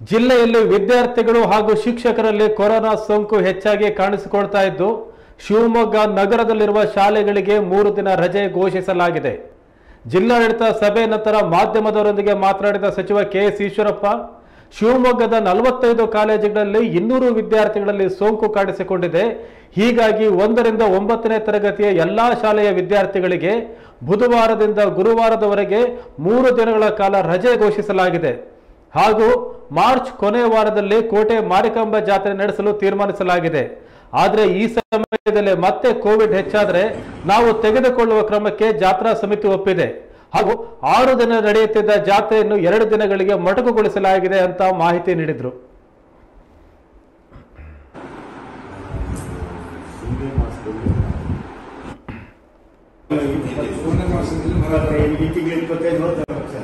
ಜಿಲ್ಲೆಯಲ್ಲಿ ವಿದ್ಯಾರ್ಥಿಗಳು ಹಾಗೂ ಶಿಕ್ಷಕರಲ್ಲಿ ಕೊರೋನಾ ಸೋಂಕು ಹೆಚ್ಚಾಗಿ ಕಾಣಿಸಿಕೊಳ್ತಾ ಇದ್ದು ಶಿವಮೊಗ್ಗ ನಗರದಲ್ಲಿರುವ ಶಾಲೆಗಳಿಗೆ ಮೂರು ದಿನ ರಜೆ ಘೋಷಿಸಲಾಗಿದೆ ಜಿಲ್ಲಾಡಳಿತ ಸಭೆ ನಂತರ ಮಾಧ್ಯಮದವರೊಂದಿಗೆ ಮಾತನಾಡಿದ ಸಚಿವ ಕೆ ಎಸ್ ಈಶ್ವರಪ್ಪ ಶಿವಮೊಗ್ಗದ ನಲವತ್ತೈದು ಕಾಲೇಜುಗಳಲ್ಲಿ ಇನ್ನೂರು ವಿದ್ಯಾರ್ಥಿಗಳಲ್ಲಿ ಸೋಂಕು ಕಾಣಿಸಿಕೊಂಡಿದೆ ಹೀಗಾಗಿ ಒಂದರಿಂದ ಒಂಬತ್ತನೇ ತರಗತಿಯ ಎಲ್ಲಾ ಶಾಲೆಯ ವಿದ್ಯಾರ್ಥಿಗಳಿಗೆ ಬುಧವಾರದಿಂದ ಗುರುವಾರದವರೆಗೆ ಮೂರು ದಿನಗಳ ಕಾಲ ರಜೆ ಘೋಷಿಸಲಾಗಿದೆ ಹಾಗೂ ಮಾರ್ಚ್ ಕೊನೆಯ ವಾರದಲ್ಲಿ ಕೋಟೆ ಮಾರಿಕಾಂಬ ಜಾತ್ರೆ ನಡೆಸಲು ತೀರ್ಮಾನಿಸಲಾಗಿದೆ ಆದರೆ ಈ ಸಮಯದಲ್ಲಿ ಮತ್ತೆ ಕೋವಿಡ್ ಹೆಚ್ಚಾದರೆ ನಾವು ತೆಗೆದುಕೊಳ್ಳುವ ಕ್ರಮಕ್ಕೆ ಜಾತ್ರಾ ಸಮಿತಿ ಒಪ್ಪಿದೆ ಹಾಗೂ ಆರು ದಿನ ನಡೆಯುತ್ತಿದ್ದ ಜಾತ್ರೆಯನ್ನು ಎರಡು ದಿನಗಳಿಗೆ ಮೊಟಕುಗೊಳಿಸಲಾಗಿದೆ ಅಂತ ಮಾಹಿತಿ ನೀಡಿದ್ರು ಈ ತಿಂಗಳು ಇಪ್ಪತ್ತೈದು ಹೋಗ್ತಾರೆ ಸರ್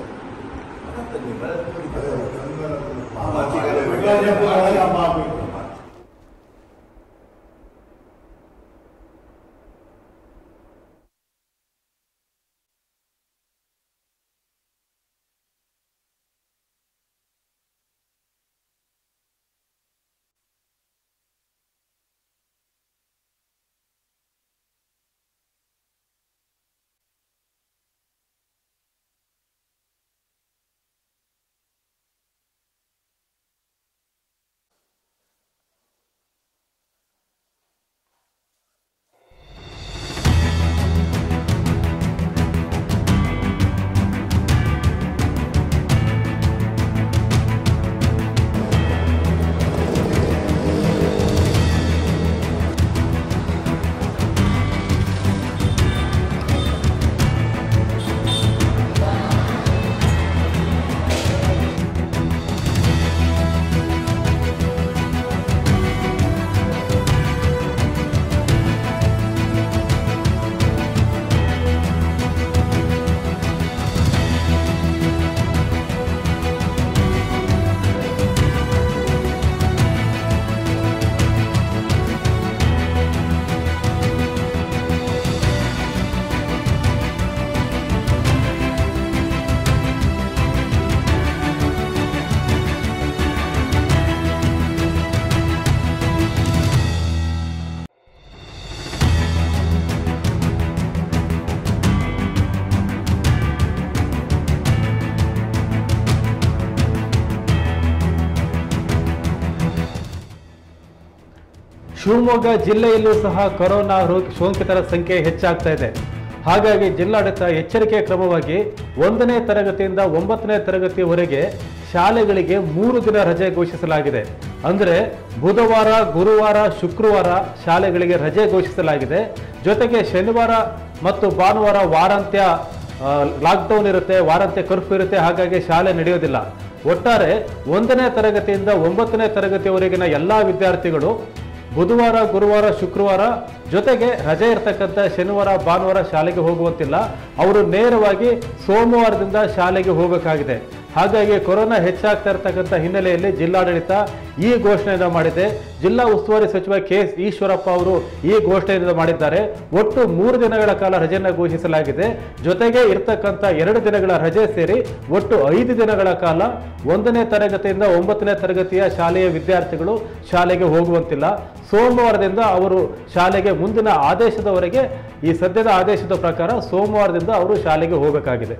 ಶಿವಮೊಗ್ಗ ಜಿಲ್ಲೆಯಲ್ಲೂ ಸಹ ಕೊರೋನಾ ರೋಗ ಸೋಂಕಿತರ ಸಂಖ್ಯೆ ಹೆಚ್ಚಾಗ್ತಾ ಇದೆ ಹಾಗಾಗಿ ಜಿಲ್ಲಾಡಳಿತ ಎಚ್ಚರಿಕೆ ಕ್ರಮವಾಗಿ ಒಂದನೇ ತರಗತಿಯಿಂದ ಒಂಬತ್ತನೇ ತರಗತಿಯವರೆಗೆ ಶಾಲೆಗಳಿಗೆ ಮೂರು ದಿನ ರಜೆ ಘೋಷಿಸಲಾಗಿದೆ ಅಂದರೆ ಬುಧವಾರ ಗುರುವಾರ ಶುಕ್ರವಾರ ಶಾಲೆಗಳಿಗೆ ರಜೆ ಘೋಷಿಸಲಾಗಿದೆ ಜೊತೆಗೆ ಶನಿವಾರ ಮತ್ತು ಭಾನುವಾರ ವಾರಾಂತ್ಯ ಆ, ಲಾಕ್ಡೌನ್ ಇರುತ್ತೆ ವಾರಾಂತ್ಯ ಕರ್ಫ್ಯೂ ಇರುತ್ತೆ ಹಾಗಾಗಿ ಶಾಲೆ ನಡೆಯೋದಿಲ್ಲ ಒಟ್ಟಾರೆ ಒಂದನೇ ತರಗತಿಯಿಂದ ಒಂಬತ್ತನೇ ತರಗತಿಯವರೆಗಿನ ಎಲ್ಲ ವಿದ್ಯಾರ್ಥಿಗಳು ಬುಧವಾರ ಗುರುವಾರ ಶುಕ್ರವಾರ ಜೊತೆಗೆ ರಜೆ ಇರ್ತಕ್ಕಂಥ ಶನಿವಾರ ಭಾನುವಾರ ಶಾಲೆಗೆ ಹೋಗುವಂತಿಲ್ಲ ಅವರು ನೇರವಾಗಿ ಸೋಮವಾರದಿಂದ ಶಾಲೆಗೆ ಹೋಗಬೇಕಾಗಿದೆ ಹಾಗಾಗಿ ಕೊರೋನಾ ಹೆಚ್ಚಾಗ್ತಾ ಇರತಕ್ಕಂಥ ಹಿನ್ನೆಲೆಯಲ್ಲಿ ಜಿಲ್ಲಾಡಳಿತ ಈ ಘೋಷಣೆಯನ್ನು ಮಾಡಿದೆ ಜಿಲ್ಲಾ ಉಸ್ತುವಾರಿ ಸಚಿವ ಕೆ ಎಸ್ ಈಶ್ವರಪ್ಪ ಅವರು ಈ ಘೋಷಣೆಯನ್ನು ಮಾಡಿದ್ದಾರೆ ಒಟ್ಟು ಮೂರು ದಿನಗಳ ಕಾಲ ರಜೆಯನ್ನು ಘೋಷಿಸಲಾಗಿದೆ ಜೊತೆಗೆ ಇರ್ತಕ್ಕಂಥ ಎರಡು ದಿನಗಳ ರಜೆ ಸೇರಿ ಒಟ್ಟು ಐದು ದಿನಗಳ ಕಾಲ ಒಂದನೇ ತರಗತಿಯಿಂದ ಒಂಬತ್ತನೇ ತರಗತಿಯ ಶಾಲೆಯ ವಿದ್ಯಾರ್ಥಿಗಳು ಶಾಲೆಗೆ ಹೋಗುವಂತಿಲ್ಲ ಸೋಮವಾರದಿಂದ ಅವರು ಶಾಲೆಗೆ ಮುಂದಿನ ಆದೇಶದವರೆಗೆ ಈ ಸದ್ಯದ ಆದೇಶದ ಪ್ರಕಾರ ಸೋಮವಾರದಿಂದ ಅವರು ಶಾಲೆಗೆ ಹೋಗಬೇಕಾಗಿದೆ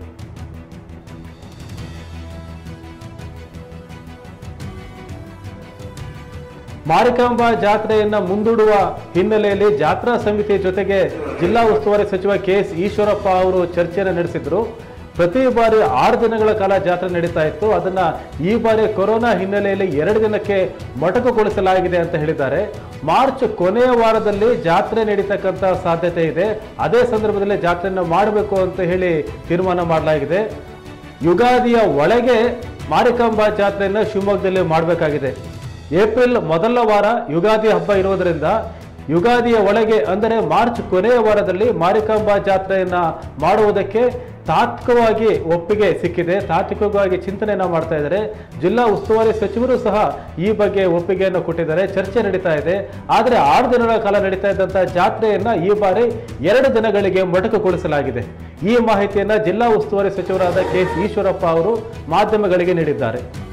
ಮಾರಿಕಾಂಬ ಜಾತ್ರೆಯನ್ನ ಮುಂದೂಡುವ ಹಿನ್ನೆಲೆಯಲ್ಲಿ ಜಾತ್ರಾ ಸಮಿತಿ ಜೊತೆಗೆ ಜಿಲ್ಲಾ ಉಸ್ತುವಾರಿ ಸಚಿವ ಕೆ ಎಸ್ ಈಶ್ವರಪ್ಪ ಅವರು ಚರ್ಚೆಯನ್ನು ನಡೆಸಿದ್ರು ಪ್ರತಿ ಬಾರಿ ಆರು ದಿನಗಳ ಕಾಲ ಜಾತ್ರೆ ನಡೀತಾ ಇತ್ತು ಅದನ್ನ ಈ ಬಾರಿ ಕೊರೋನಾ ಹಿನ್ನೆಲೆಯಲ್ಲಿ ಎರಡು ದಿನಕ್ಕೆ ಮೊಟಕುಗೊಳಿಸಲಾಗಿದೆ ಅಂತ ಹೇಳಿದ್ದಾರೆ ಮಾರ್ಚ್ ಕೊನೆಯ ವಾರದಲ್ಲಿ ಜಾತ್ರೆ ನಡೀತಕ್ಕಂಥ ಸಾಧ್ಯತೆ ಇದೆ ಅದೇ ಸಂದರ್ಭದಲ್ಲಿ ಜಾತ್ರೆಯನ್ನು ಮಾಡಬೇಕು ಅಂತ ಹೇಳಿ ತೀರ್ಮಾನ ಮಾಡಲಾಗಿದೆ ಯುಗಾದಿಯ ಒಳಗೆ ಮಾರಿಕಾಂಬಾ ಜಾತ್ರೆಯನ್ನು ಶಿವಮೊಗ್ಗದಲ್ಲಿ ಮಾಡಬೇಕಾಗಿದೆ ಏಪ್ರಿಲ್ ಮೊದಲ ವಾರ ಯುಗಾದಿ ಹಬ್ಬ ಇರೋದರಿಂದ ಯುಗಾದಿಯ ಒಳಗೆ ಅಂದರೆ ಮಾರ್ಚ್ ಕೊನೆಯ ವಾರದಲ್ಲಿ ಮಾರಿಕಾಂಬಾ ಜಾತ್ರೆಯನ್ನ ಮಾಡುವುದಕ್ಕೆ ತಾತ್ವಿಕವಾಗಿ ಒಪ್ಪಿಗೆ ಸಿಕ್ಕಿದೆ ತಾತ್ವಿಕವಾಗಿ ಚಿಂತನೆಯನ್ನ ಮಾಡ್ತಾ ಇದ್ದಾರೆ ಜಿಲ್ಲಾ ಉಸ್ತುವಾರಿ ಸಚಿವರು ಸಹ ಈ ಬಗ್ಗೆ ಒಪ್ಪಿಗೆಯನ್ನು ಕೊಟ್ಟಿದ್ದಾರೆ ಚರ್ಚೆ ನಡೀತಾ ಇದೆ ಆದರೆ ಆರು ದಿನಗಳ ಕಾಲ ನಡೀತಾ ಇದ್ದಂತಹ ಜಾತ್ರೆಯನ್ನ ಈ ಬಾರಿ ಎರಡು ದಿನಗಳಿಗೆ ಮೊಟಕುಗೊಳಿಸಲಾಗಿದೆ ಈ ಮಾಹಿತಿಯನ್ನ ಜಿಲ್ಲಾ ಉಸ್ತುವಾರಿ ಸಚಿವರಾದ ಕೆ ಎಸ್ ಈಶ್ವರಪ್ಪ ಅವರು ಮಾಧ್ಯಮಗಳಿಗೆ ನೀಡಿದ್ದಾರೆ